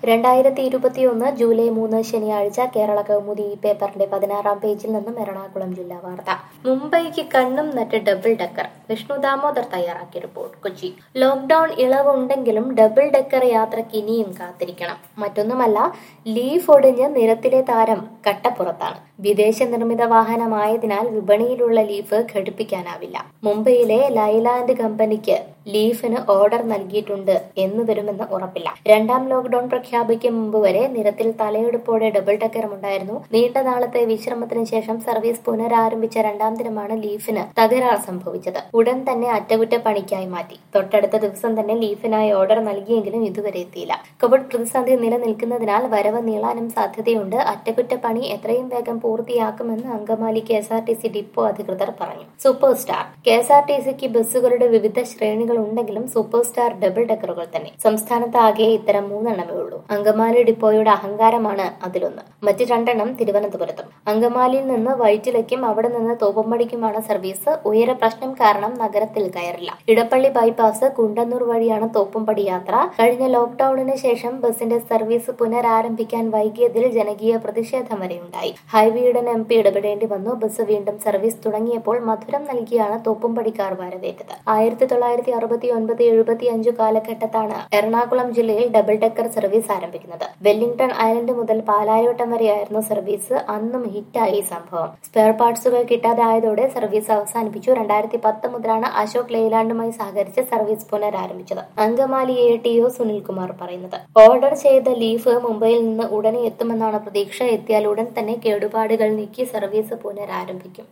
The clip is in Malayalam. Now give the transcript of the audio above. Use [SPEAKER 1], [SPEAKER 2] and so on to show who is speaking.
[SPEAKER 1] രണ്ടായിരത്തി ഇരുപത്തിയൊന്ന് ജൂലൈ മൂന്ന് ശനിയാഴ്ച കേരള കൗമുദി ഈ പേപ്പറിന്റെ പതിനാറാം പേജിൽ നിന്നും എറണാകുളം ജില്ലാ വാർത്ത മുംബൈക്ക് കണ്ണും നട്ട് ഡബിൾ ഡെക്കർ വിഷ്ണു ദാമോദർ തയ്യാറാക്കിയ റിപ്പോർട്ട് കൊച്ചി ലോക്ഡൌൺ ഇളവുണ്ടെങ്കിലും ഡബിൾ ഡെക്കർ യാത്രയ്ക്ക് ഇനിയും കാത്തിരിക്കണം മറ്റൊന്നുമല്ല ലീഫ് ഒടിഞ്ഞ് നിരത്തിലെ താരം കട്ടപ്പുറത്താണ് വിദേശ നിർമ്മിത വാഹനമായതിനാൽ വിപണിയിലുള്ള ലീഫ് ഘടിപ്പിക്കാനാവില്ല മുംബൈയിലെ ലൈലാൻഡ് കമ്പനിക്ക് ലീഫിന് ഓർഡർ നൽകിയിട്ടുണ്ട് എന്ന് വരുമെന്ന് ഉറപ്പില്ല രണ്ടാം ലോക്ഡൌൺ പ്രഖ്യാപിക്കും മുമ്പ് വരെ നിരത്തിൽ തലയെടുപ്പോടെ ഡബിൾ ഡെക്കറും ഉണ്ടായിരുന്നു നീണ്ട നാളത്തെ വിശ്രമത്തിന് ശേഷം സർവീസ് പുനരാരംഭിച്ച രണ്ടാം ദിനമാണ് ലീഫിന് തകരാർ സംഭവിച്ചത് ഉടൻ തന്നെ അറ്റകുറ്റപ്പണിക്കായി മാറ്റി തൊട്ടടുത്ത ദിവസം തന്നെ ലീഫിനായി ഓർഡർ നൽകിയെങ്കിലും ഇതുവരെ എത്തിയില്ല കോവിഡ് പ്രതിസന്ധി നിലനിൽക്കുന്നതിനാൽ വരവ് നീളാനും സാധ്യതയുണ്ട് അറ്റകുറ്റപ്പണി എത്രയും വേഗം പൂർത്തിയാക്കുമെന്ന് Angamaly K S R T C depot അധികൃതർ പറഞ്ഞു super star K S R T സിക്ക് ബസ്സുകളുടെ വിവിധ ശ്രേണികൾ ഉണ്ടെങ്കിലും സൂപ്പർ സ്റ്റാർ ഡബിൾ ഡെക്കറുകൾ തന്നെ സംസ്ഥാനത്ത് ആകെ ഇത്തരം മൂന്നെണ്ണമേ ഉള്ളൂ അങ്കമാലി ഡിപ്പോയുടെ അഹങ്കാരമാണ് അതിലൊന്ന് മറ്റ് രണ്ടെണ്ണം തിരുവനന്തപുരത്തും അങ്കമാലിയിൽ നിന്ന് വൈറ്റിലയ്ക്കും അവിടെ നിന്ന് തോപ്പമ്പടിക്കുമാണ് സർവീസ് ഉയര പ്രശ്നം കാരണം നഗരത്തിൽ കയറില്ല ഇടപ്പള്ളി ബൈപ്പാസ് കുണ്ടന്നൂർ വഴിയാണ് തോപ്പുംപടി യാത്ര കഴിഞ്ഞ ലോക്ഡൌണിന് ശേഷം ബസിന്റെ സർവീസ് പുനരാരംഭിക്കാൻ വൈകിയതിൽ ജനകീയ പ്രതിഷേധം വരെയുണ്ടായി ഹൈവേയുടെ എം പി ഇടപെടേണ്ടി വന്നു ബസ് വീണ്ടും സർവീസ് തുടങ്ങിയപ്പോൾ മധുരം നൽകിയാണ് തോപ്പുംപടിക്കാർ വരവേറ്റത് ആയിരത്തി തൊള്ളായിരത്തി അറുപത്തി ഒൻപത് എഴുപത്തി അഞ്ചു കാലഘട്ടത്താണ് എറണാകുളം ജില്ലയിൽ ഡബിൾ ഡെക്കർ സർവീസ് ആരംഭിക്കുന്നത് വെല്ലിംഗ്ടൺ ഐലൻഡ് മുതൽ പാലായോട്ടം വരെയായിരുന്നു സർവീസ് അന്നും ഹിറ്റായി സംഭവം സ്പെയർ പാർട്സുകൾ കിട്ടാതായതോടെ സർവീസ് അവസാനിപ്പിച്ചു രണ്ടായിരത്തി പത്ത് മുതലാണ് അശോക് ലെയ്ലാൻഡുമായി സഹകരിച്ച് സർവീസ് പുനരാരംഭിച്ചത് Angamaly A T O Sunilkumar പറയുന്നത് ഓർഡർ ചെയ്ത ലീഫ് മുംബൈയിൽ നിന്ന് ഉടനെ എത്തുമെന്നാണ് പ്രതീക്ഷ എത്തിയാൽ ഉടൻ തന്നെ കേടുപാടുകൾ നീക്കി സർവീസ് പുനരാരംഭിക്കും